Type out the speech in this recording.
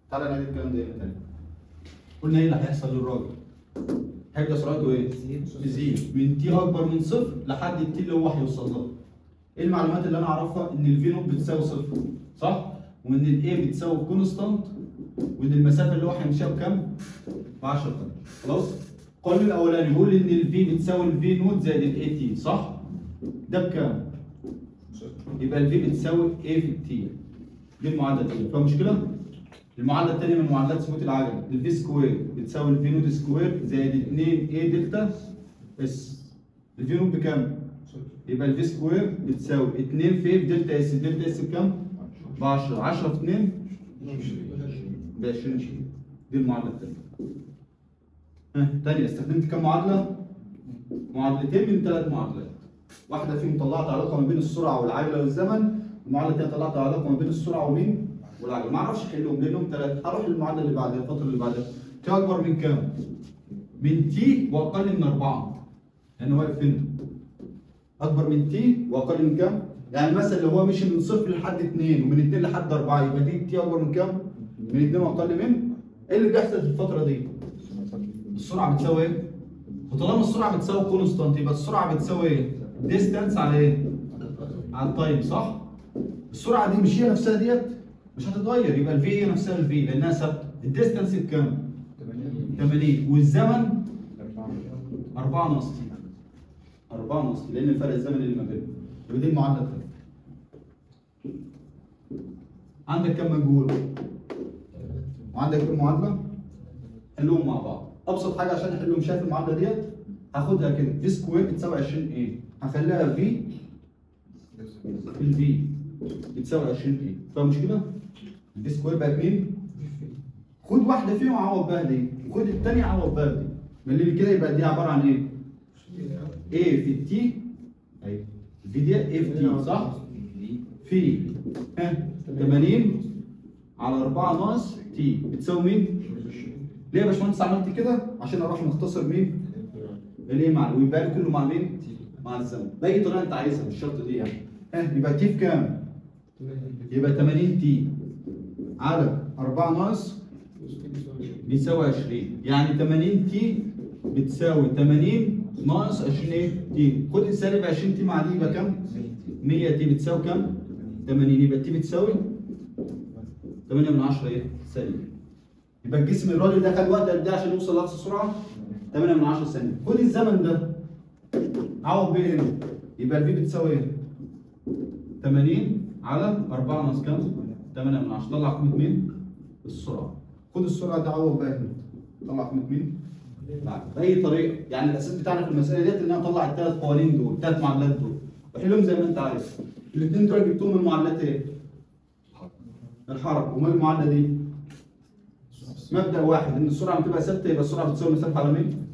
تعالى نعيد الكلام ده هنا تاني قلنا ايه اللي هيحصل للراجل هيبدا سرعته ايه؟ تزيد من تي اكبر من صفر لحد التي اللي هو هيوصل لها ايه المعلومات اللي انا اعرفها ان الفي نوت بتساوي صفر صح؟ وان الاي بتساوي كونستانت وان المسافه اللي هو هيمشيها بكام؟ ب 10 طن خلاص؟ القانون الاولاني بيقول ان الفي بتساوي الفي نوت زائد الاي تي صح؟ ده بكام؟ يبقى الفي بتساوي ايه في التي دي المعادله الاولى فاهم مشكله؟ المعادله الثانيه من معادلات ثبوت العجله الفي سكوير بتساوي الفي نوت سكوير زائد 2 اي دلتا اس الفي نوت بكام؟ يبقى الفي سكوير بتساوي 2 في دلتا اس دلتا اس بكام؟ ب 10 10 في 2 ب 20 دي المعادله الثانيه ها تانية استخدمت كم معادله؟ معادلتين من ثلاث معادلات واحده فيهم طلعت علاقه ما بين السرعه والعجله والزمن المعادله الثانيه طلعت علاقه ما بين السرعه ومين؟ والعجله ما اعرفش احلهم لانهم ثلاثه هروح للمعادله اللي بعدها الفتره اللي بعدها تي اكبر من كام؟ من تي واقل من اربعه لان واقف هنا اكبر من تي واقل من كام؟ يعني مثلا لو هو مشي من صفر لحد اثنين ومن اثنين لحد اربعه يبقى دي تي اكبر من كام؟ من اثنين واقل من ايه اللي بيحصل في الفتره دي؟ السرعه بتساوي ايه؟ وطالما السرعه بتساوي كونستانت يبقى السرعه بتساوي ايه؟ ديستانس على ايه؟ على التايم صح؟ السرعه دي مش هي نفسها ديت مش هتتغير يبقى الفي هي نفسها الفي لانها ثابته الديستانس بكام؟ 80 والزمن 4 ناقص تي 4 ناقص تي لان الفرق الزمني اللي ما بينهم يبقى دي المعادله الثانيه عندك كم مجهول؟ وعندك كم معادله؟ حلهم مع بعض ابسط حاجه عشان احلهم شايف المعادله ديت هاخدها كده في سكوير بتساوي 20 ايه هخليها في في الفي بتساوي 20 ايه فاهم مشكله؟ الفي سكوير بقت مين؟ خد واحده فيهم عوض بقى دي وخد الثانيه عوض بقى دي ملي كده يبقى دي عباره عن ايه؟ ايه في التي ايوه الفي دي ايه في تي صح؟ في ها 80 على 4 ناقص تي بتساوي مين؟ ليه يا باشمهندس عملت كده؟ عشان اروح مختصر مين؟ الايه مع ويبقى لي كله مع مين؟ مع الزمن باي طريقه انت عايزها مش شرط دي يعني ها يبقى تي في كام؟ يبقى 80 تي على 4 ناقص بيساوي 20 يعني 80 تي بتساوي 80 ناقص 20 ايه؟ تي خد السالب 20 تي مع دي يبقى كام؟ 100 تي بتساوي كام؟ 80 يبقى تي بتساوي 8 من 10 ايه؟ سالب يبقى الجسم الراجل ده خد وقت قد ايه عشان يوصل لاقصى سرعه؟ 8 من 10 ثانيه خد الزمن ده عوض بيه هنا يبقى الفي بتساوي ايه؟ 80 على 4 ناقص كام؟ 8 من 10 طلع قيمه مين؟ السرعه خد السرعه دي عوض بقى هنا طلع قيمه مين؟ بعد باي طريقه يعني الاساس بتاعنا في المساله ديت ان انا اطلع الثلاث قوانين دول الثلاث معادلات دول واحلهم زي ما انت عايز الاثنين دول جبتهم من معادلات ايه؟ الحركه وما المعادله دي؟ مبدا واحد ان السرعه بتبقى ثابته يبقى السرعه بتساوي المسافه على مين؟